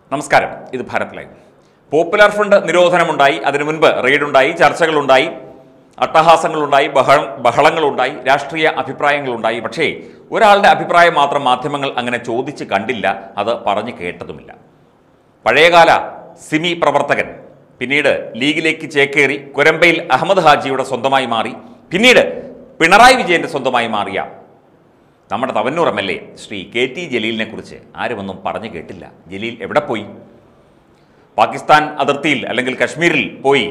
നമസ്കാരം ഇത് Bharat live popular front നിരോധനമുണ്ടായി അതിനു മുൻപ് റെയ്ഡുണ്ടായി ചർച്ചകളുണ്ടായി അട്ടഹാസങ്ങളുണ്ടായി ബഹളം ബഹളങ്ങളുണ്ടായി രാഷ്ട്രീയ അഭിപ്രായങ്ങളുണ്ടായി പക്ഷേ ഒരാളുടെ അഭിപ്രായം മാത്രം മാധ്യമങ്ങൾ അങ്ങനെ ചോദിച്ച് കണ്ടില്ല അത് പറഞ്ഞു കേട്ടതുമില്ല പഴയകാല സിമി പ്രവർത്തകൻ പിന്നീട് ലീഗിലേക്ക് ചേക്കേറി കൊരമ്പയിൽ അഹമ്മദ് ഹാജിയുടെ സ്വന്തമായി മാറി പിന്നീട് പിണറായി വിജയന്റെ സ്വന്തമായി മാറിയ നമ്മുടെ Thavanur M L A Shri K T ജലീലിനെ കുറിച്ച് ആരുമൊന്നും പറഞ്ഞു കേട്ടില്ല ജലീൽ എവിടെ പോയി പാകിസ്ഥാൻ അതിർത്തിയിൽ അല്ലെങ്കിൽ കശ്മീരിൽ പോയി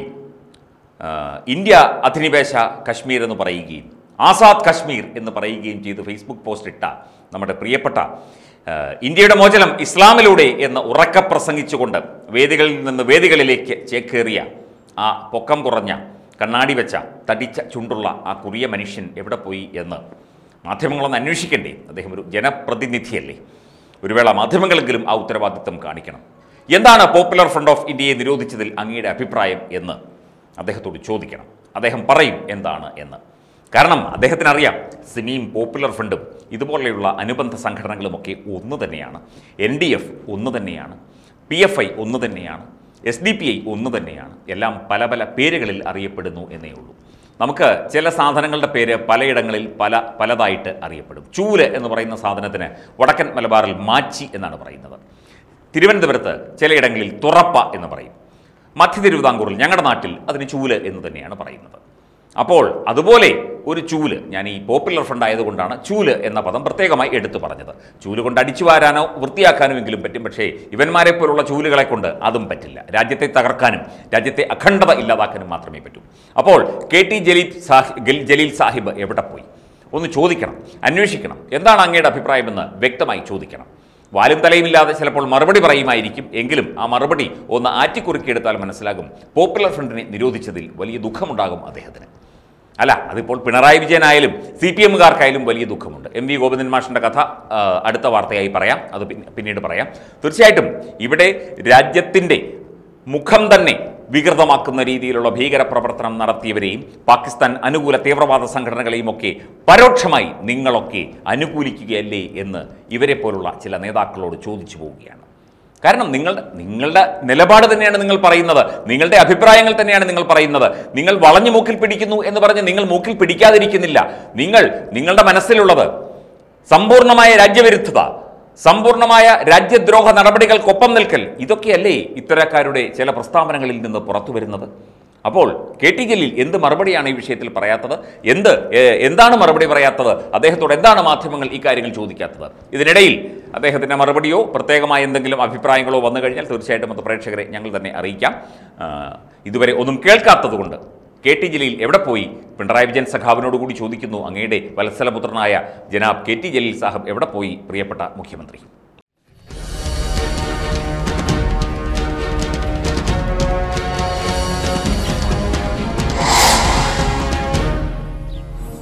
ആ, ഇന്ത്യ അധിനിവേശ കശ്മീർ എന്ന് പറയുകയും ആസാദ് കശ്മീർ എന്ന് പറയുകയും ചെയ്ത് ഫേസ്ബുക്ക് പോസ്റ്റ് ഇട്ട നമ്മുടെ പ്രിയപ്പെട്ട ആ, ഇന്ത്യയുടെ മോചനം ഇസ്ലാമിലൂടെ എന്ന് ഉറക്ക പ്രസംഗിച്ചുകൊണ്ട് വേദികളിൽ നിന്ന് വേദികളിലേക്ക് ചേക്കേറിയ ആ പൊക്കം കുറഞ്ഞ കണ്ണാടി വെച്ച തടിച്ച ചുണ്ടുള്ള ആ കുറിയ മനുഷ്യൻ എവിടെ പോയി എന്ന് മാധ്യമങ്ങളൊന്ന് അന്വേഷിക്കണ്ടേ അദ്ദേഹം ഒരു ജനപ്രതിനിധിയല്ലേ ഒരു വേള മാധ്യമങ്ങളെങ്കിലും ആ ഉത്തരവാദിത്വം കാണിക്കണം എന്താണ് പോപ്പുലർ ഫ്രണ്ട് ഓഫ് ഇന്ത്യയെ നിരോധിച്ചതിൽ അങ്ങയുടെ അഭിപ്രായം എന്ന് അദ്ദേഹത്തോട് ചോദിക്കണം അദ്ദേഹം പറയും എന്താണ് എന്ന് കാരണം അദ്ദേഹത്തിനറിയാം സിമിയും പോപ്പുലർ ഫ്രണ്ടും ഇതുപോലെയുള്ള അനുബന്ധ സംഘടനകളുമൊക്കെ ഒന്ന് തന്നെയാണ് എൻ ഡി എഫ് ഒന്ന് തന്നെയാണ് പി എഫ് ഐ ഒന്ന് തന്നെയാണ് എസ് ഡി പി ഐ ഒന്ന് തന്നെയാണ് എല്ലാം പല പല പേരുകളിൽ അറിയപ്പെടുന്നു എന്നേ ഉള്ളൂ നമുക്ക് ചില സാധനങ്ങളുടെ പേര് പലയിടങ്ങളിൽ പല പലതായിട്ട് അറിയപ്പെടും ചൂല് എന്ന് പറയുന്ന സാധനത്തിന് വടക്കൻ മലബാറിൽ മാച്ചി എന്നാണ് പറയുന്നത് തിരുവനന്തപുരത്ത് ചിലയിടങ്ങളിൽ തുറപ്പ എന്ന് പറയും മധ്യ തിരുവിതാംകൂറിൽ ഞങ്ങളുടെ നാട്ടിൽ അതിന് ചൂല് എന്ന് തന്നെയാണ് പറയുന്നത് അപ്പോൾ അതുപോലെ ഒരു ചൂല് ഞാൻ ഈ പോപ്പുലർ ഫ്രണ്ട് ആയതുകൊണ്ടാണ് ചൂല് എന്ന പദം പ്രത്യേകമായി എടുത്തു പറഞ്ഞത് ചൂല് കൊണ്ട് അടിച്ചു വാരാനോ വൃത്തിയാക്കാനോ എങ്കിലും പറ്റും പക്ഷേ ഇവന്മാരെ പോലുള്ള ചൂലുകളെ കൊണ്ട് അതും പറ്റില്ല രാജ്യത്തെ തകർക്കാനും രാജ്യത്തെ അഖണ്ഡത ഇല്ലാതാക്കാനും മാത്രമേ പറ്റൂ അപ്പോൾ കെ ടി ജലീൽ സാഹി ഗൽ- ജലീൽ സാഹിബ് എവിടെ പോയി ഒന്ന് ചോദിക്കണം അന്വേഷിക്കണം എന്താണ് അങ്ങയുടെ അഭിപ്രായമെന്ന് വ്യക്തമായി ചോദിക്കണം വാലും തലയുമില്ലാതെ ചിലപ്പോൾ മറുപടി പറയുമായിരിക്കും എങ്കിലും ആ മറുപടി ഒന്ന് ആറ്റിക്കുറുക്കിയെടുത്താൽ മനസ്സിലാകും പോപ്പുലർ ഫ്രണ്ടിനെ നിരോധിച്ചതിൽ വലിയ ദുഃഖമുണ്ടാകും അദ്ദേഹത്തിന് അല്ല അതിപ്പോൾ പിണറായി വിജയനായാലും സി പി എമ്മുകാർക്കായാലും വലിയ ദുഃഖമുണ്ട് എം വി ഗോവിന്ദൻ മാഷിൻ്റെ കഥ ആ, അടുത്ത വാർത്തയായി പറയാം അത് പിന്ന- പിന്നീട് പറയാം തീർച്ചയായിട്ടും ഇവിടെ രാജ്യത്തിൻ്റെ മുഖം തന്നെ വികൃതമാക്കുന്ന രീതിയിലുള്ള ഭീകര പ്രവർത്തനം നടത്തിയവരെയും പാകിസ്ഥാൻ അനുകൂല തീവ്രവാദ സംഘടനകളെയും ഒക്കെ പരോക്ഷമായി നിങ്ങളൊക്കെ അനുകൂലിക്കുകയല്ലേ എന്ന് ഇവരെ പോലുള്ള ചില നേതാക്കളോട് ചോദിച്ചു പോവുകയാണ് കാരണം നിങ്ങളുടെ നിങ്ങളുടെ നിലപാട് തന്നെയാണ് നിങ്ങൾ പറയുന്നത് നിങ്ങളുടെ അഭിപ്രായങ്ങൾ തന്നെയാണ് നിങ്ങൾ പറയുന്നത് നിങ്ങൾ വളഞ്ഞു മൂക്കിൽ പിടിക്കുന്നു എന്ന് പറഞ്ഞ് നിങ്ങൾ മൂക്കിൽ പിടിക്കാതിരിക്കുന്നില്ല നിങ്ങൾ നിങ്ങളുടെ മനസ്സിലുള്ളത് സമ്പൂർണ്ണമായ രാജ്യവിരുദ്ധത സമ്പൂർണ്ണമായ രാജ്യദ്രോഹ നടപടികൾക്കൊപ്പം നിൽക്കൽ ഇതൊക്കെയല്ലേ ഇത്തരക്കാരുടെ ചില പ്രസ്താവനകളിൽ നിന്ന് പുറത്തു വരുന്നത് അപ്പോൾ കെ ടി ജലീൽ എന്ത് മറുപടിയാണ് ഈ വിഷയത്തിൽ പറയാത്തത് എന്ത് ഏ, എന്താണ് മറുപടി പറയാത്തത് അദ്ദേഹത്തോട് എന്താണ് മാധ്യമങ്ങൾ ഈ കാര്യങ്ങൾ ചോദിക്കാത്തത് ഇതിനിടയിൽ അദ്ദേഹത്തിൻ്റെ മറുപടിയോ പ്രത്യേകമായ എന്തെങ്കിലും അഭിപ്രായങ്ങളോ വന്നു കഴിഞ്ഞാൽ തീർച്ചയായിട്ടും അത് പ്രേക്ഷകരെ ഞങ്ങൾ തന്നെ അറിയിക്കാം ആ, ഇതുവരെ ഒന്നും കേൾക്കാത്തതുകൊണ്ട് കെ ടി ജലീൽ എവിടെ പോയി പിണറായി വിജയൻ സഖാവിനോട് കൂടി ചോദിക്കുന്നു അങ്ങയുടെ വത്സലപുത്രനായ ജനാബ് കെ ടി ജലീൽ സാഹബ് എവിടെ പോയി പ്രിയപ്പെട്ട മുഖ്യമന്ത്രി